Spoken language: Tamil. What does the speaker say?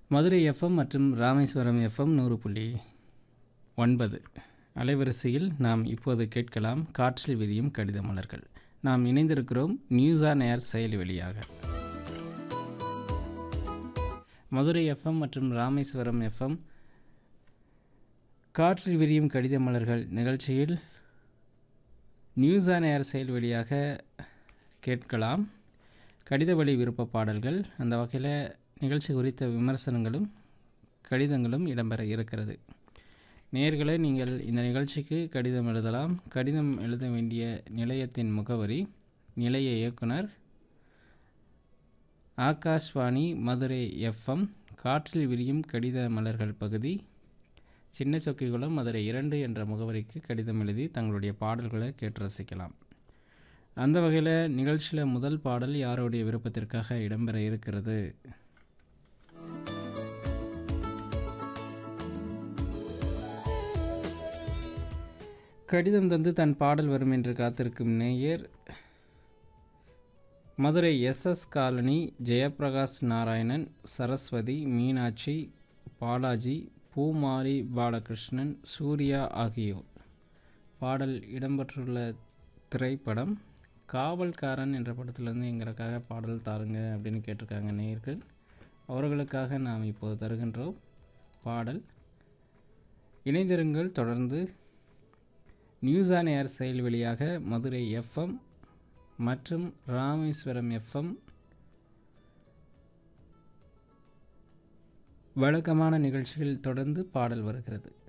மதுரை எஃப்எம் மற்றும் ராமேஸ்வரம் எஃப்எம் நூறு புள்ளி ஒன்பது அலைவரிசையில் நாம் இப்போது கேட்கலாம் காற்றில் விரியும் கடித மலர்கள் நாம் இணைந்திருக்கிறோம் நியூஸ் ஆன் ஏர் செயலி வழியாக மதுரை எஃப்எம் மற்றும் ராமேஸ்வரம் எஃப்எம் காற்றில் விரியும் கடித மலர்கள் நிகழ்ச்சியில் நியூஸ் ஆன் ஏர் செயல் வழியாக கேட்கலாம் கடித வழி விருப்ப பாடல்கள் அந்த வகையில் நிகழ்ச்சி குறித்த விமர்சனங்களும் கடிதங்களும் இடம்பெற இருக்கிறது நேர்களை நீங்கள் இந்த நிகழ்ச்சிக்கு கடிதம் எழுதலாம் கடிதம் எழுத வேண்டிய நிலையத்தின் முகவரி நிலைய இயக்குனர் ஆகாஷ்வாணி மதுரை எஃப்எம் காற்றில் விரியும் கடித மலர்கள் பகுதி சின்ன சொக்கிகுளம் மதுரை இரண்டு என்ற முகவரிக்கு கடிதம் எழுதி தங்களுடைய பாடல்களை கேட்டு ரசிக்கலாம் அந்த வகையில் நிகழ்ச்சியில் முதல் பாடல் யாருடைய விருப்பத்திற்காக இடம்பெற இருக்கிறது கடிதம் தந்து தன் பாடல் வரும் என்று காத்திருக்கும் நேயர் மதுரை எஸ்எஸ் காலனி ஜெயபிரகாஷ் நாராயணன் சரஸ்வதி மீனாட்சி பாலாஜி பூமாரி பாலகிருஷ்ணன் சூர்யா ஆகியோர் பாடல் இடம்பெற்றுள்ள திரைப்படம் காவல்காரன் என்ற படத்திலேருந்து எங்களுக்காக பாடல் தாருங்க அப்படின்னு கேட்டிருக்காங்க நேயர்கள் அவர்களுக்காக நாம் இப்போது தருகின்றோம் பாடல் இணைந்திருங்கள் தொடர்ந்து நியூஸ் ஆன் ஏர் செயல் வழியாக மதுரை எஃப்எம் மற்றும் ராமேஸ்வரம் எஃப்எம் வழக்கமான நிகழ்ச்சிகள் தொடர்ந்து பாடல் வருகிறது